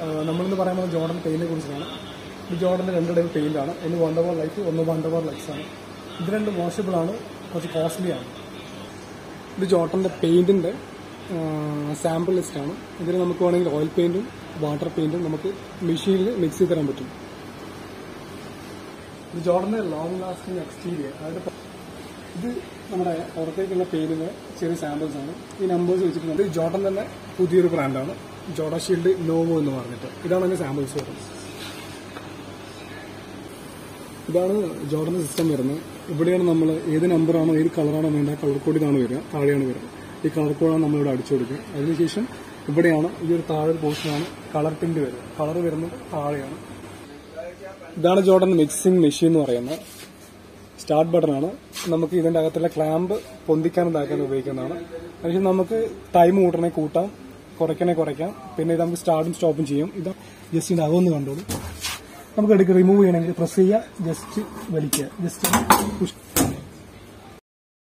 നമ്മളിന്ന് പറയുന്നത് ജോർഡൻ പെയിനെ കുറിച്ചാണ് ഇത് ജോർഡൻ്റെ രണ്ട് ടൈപ്പ് പെയിന്റ് ആണ് ഒന്ന് വണ്ടർവർ ലൈഫ് ഒന്ന് വണ്ടർവർ ലൈക്സ് ആണ് ഇത് രണ്ട് വാഷബിൾ ആണ് കുറച്ച് കോസ്റ്റ്ലി ആണ് ഇത് ജോർഡൻ്റെ പെയിന്റിന്റെ സാമ്പിൾ ലിസ്റ്റ് ആണ് ഇതിൽ നമുക്ക് വേണമെങ്കിൽ ഓയിൽ പെയിന്റും വാട്ടർ പെയിന്റും നമുക്ക് മെഷീനിൽ മിക്സ് ചെയ്ത് തരാൻ പറ്റും ഇത് ജോർഡന്റെ ലോങ് ലാസ്റ്റിംഗ് എക്സ്റ്റീരിയർ അതായത് പ- ഇത് നമ്മുടെ പുറത്തേക്കുള്ള പെയിന്റിന് ചെറിയ സാമ്പിൾസ് ആണ് ഈ നമ്പേഴ്സ് വെച്ചിട്ടുണ്ട് ജോർഡൻ തന്നെ പുതിയൊരു ബ്രാൻഡാണ് ജോഡ ഷീൽഡ് നോവോ എന്ന് പറഞ്ഞിട്ട് ഇതാണ് അതിന്റെ സാമ്പിൾസ് വരുന്നത് ഇതാണ് ജോർഡന്റെ സിസ്റ്റം വരുന്നത് ഇവിടെയാണ് നമ്മൾ ഏത് നമ്പറാണോ ഏത് കളറാണോ വേണ്ട കളർ കോഡ് ഇതാണ് വരിക താഴെയാണ് വരിക ഈ കളർ കോഡാണ് നമ്മളിവിടെ അടിച്ചു കൊടുക്കുക അതിനുശേഷം ഇവിടെയാണ് ഈ ഒരു താഴെ പോർഷനാണ് കളർ ടിന്റ് വരിക കളർ വരുന്നത് താഴെയാണ് ഇതാണ് ജോർഡൻ മിക്സിംഗ് മെഷീൻ എന്ന് പറയുന്നത് സ്റ്റാർട്ട് ബട്ടൺ ആണ് നമുക്ക് ഇതിന്റെ അകത്തുള്ള ക്ലാമ്പ് പൊന്തിക്കാനും ഇതാക്കാനും ഉപയോഗിക്കുന്നതാണ് അതിനുശേഷം നമുക്ക് ടൈം കൂട്ടണേ കൂട്ടാം കുറയ്ക്കണേ കുറയ്ക്കാം പിന്നെ ഇത് നമുക്ക് സ്റ്റാർട്ടും സ്റ്റോപ്പും ചെയ്യും ഇത് ജസ്റ്റ് ഇതിന്റെ അകമൊന്ന് കണ്ടോളൂ നമുക്ക് എടുക്കുക റിമൂവ് ചെയ്യണമെങ്കിൽ പ്രസ് ചെയ്യുക ജസ്റ്റ് വലിക്കുക ജസ്റ്റ് പുഷ്